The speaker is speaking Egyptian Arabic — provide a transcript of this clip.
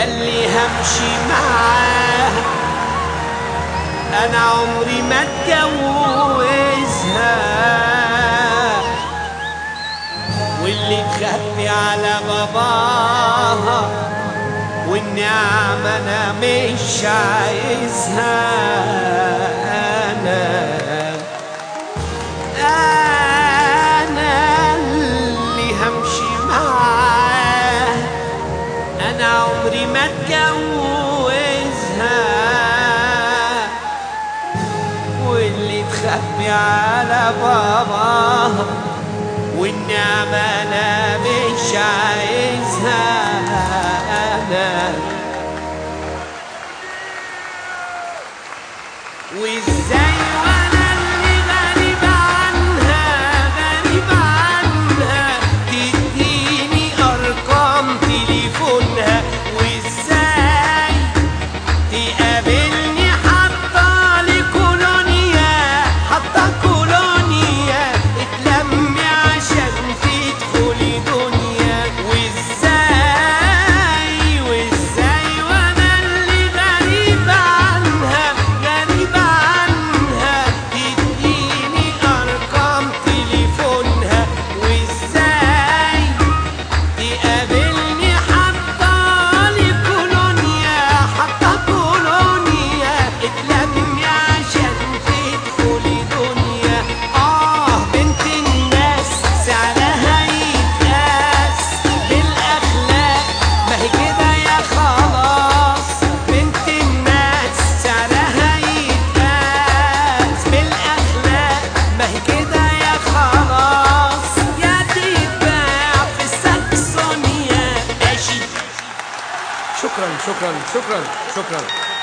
ياللي همشي معاها انا عمري ما اتجوزها واللي تخبي على باباها والنعمة انا مش عايزها انا انا اللي همشي معاه انا عمري ما اتجوزها واللي تخبي على باباها والنعمة انا مش عايزها انا وازاي وانا اللي غريب عنها غريب عنها تديني ارقام تليفونها وازاي تقابلني حاطه لي كولونيا حاطه كولونيا اتلمي عشان تدخلي دنيا وازاي وازاي وانا اللي غريب عنها غريب عنها تديني ارقام تليفونها وازاي تقابلني حاطه لي كولونيا حاطه كولونيا اتلمي عشان تدخلي دنيا اه بنت الناس سعرها يتقاس بالاخلاق ما هي كده يا خلاص بنت الناس سعرها يتقاس بالاخلاق ما هي كده يا خلاص يا تتباع في الساكسونيا ماشي شكرا شكرا شكرا شكرا